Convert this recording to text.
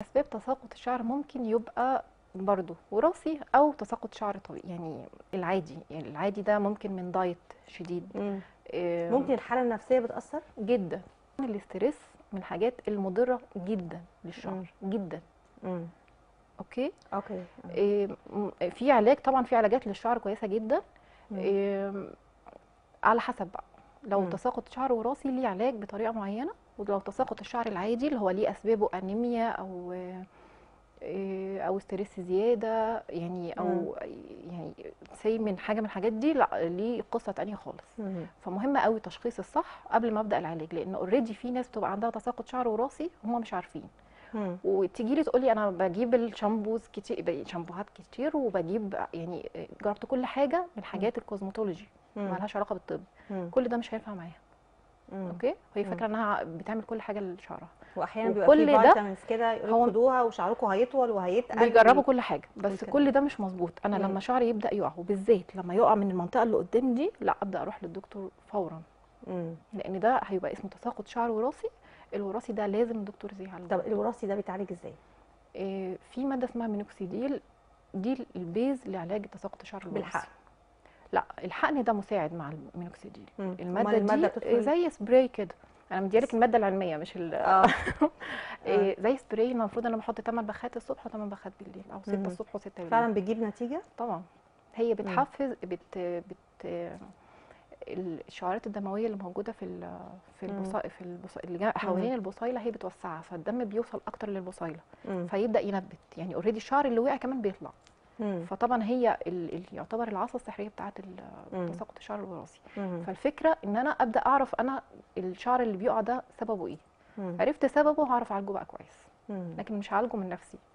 اسباب تساقط الشعر ممكن يبقى برضه وراثي او تساقط شعر طبيعي يعني العادي يعني العادي ده ممكن من دايت شديد مم. آه، ممكن الحاله النفسيه بتاثر جدا الاسترس من الحاجات المضره جدا مم. للشعر جدا مم. اوكي اوكي إيه، م- في علاج طبعا في علاجات للشعر كويسه جدا مم. إيه، على حسب بقى لو مم. تساقط شعر وراثي ليه علاج بطريقه معينه ولو تساقط الشعر العادي اللي هو ليه اسبابه انيميا او إيه، او ستريس زياده يعني او يعني سي من حاجه من الحاجات دي لا ليه قصه تانية خالص مم. فمهم قوي تشخيص الصح قبل ما ابدا العلاج لان اوريدي في ناس بتبقى عندها تساقط شعر وراثي هم مش عارفين مم. وتيجي لي تقولي انا بجيب الشامبوز كتير ب- شامبوهات كتير وبجيب يعني جربت كل حاجه من حاجات الكوزماتولوجي مم. ما لهاش علاقه بالطب مم. كل ده مش هينفع معاها مم. اوكي وهي مم. فاكره انها بتعمل كل حاجه لشعرها واحيانا بيبقى وكل في ده فيتامينز كده هو- يقولوا خدوها وشعركم هيطول وهيتقل بيجربوا كل حاجه بس وكده. كل ده مش مظبوط انا مم. لما شعري يبدا يقع وبالذات لما يقع من المنطقه اللي قدام دي لا ابدا اروح للدكتور فورا مم. لان ده هيبقى اسمه تساقط شعر وراثي الوراثي ده لازم الدكتور يعالجه طب الوراثي ده بيتعالج ازاي إيه، في ماده اسمها مينوكسيديل دي البيز لعلاج تساقط الشعر الوراثي بالحقن لا الحقن ده مساعد مع المينوكسيديل مم. الماده, أمال المادة دي بتدخل- زي سبراي كده انا مديالك الماده العلميه مش ال اه إيه زي سبراي المفروض انا بحط 8 بخات الصبح و8 بخات بالليل او 6 مم. الصبح و6 بالليل فعلا بتجيب نتيجه طبعا هي بتحفز بت بت الشعيرات الدمويه اللي موجوده في ال في مم. البصا في البص... اللي جا- حوالين البصيله هي بتوسعها فالدم بيوصل اكتر للبصيله مم. فيبدا ينبت يعني اوريدي الشعر اللي وقع كمان بيطلع مم. فطبعا هي ال... ال... يعتبر العصا السحريه بتاعه مم. ال- تساقط الشعر الوراثي مم. فالفكره ان انا ابدا اعرف انا الشعر اللي بيقع ده سببه ايه مم. عرفت سببه هعرف اعالجه بقى كويس مم. لكن مش هعالجه من نفسي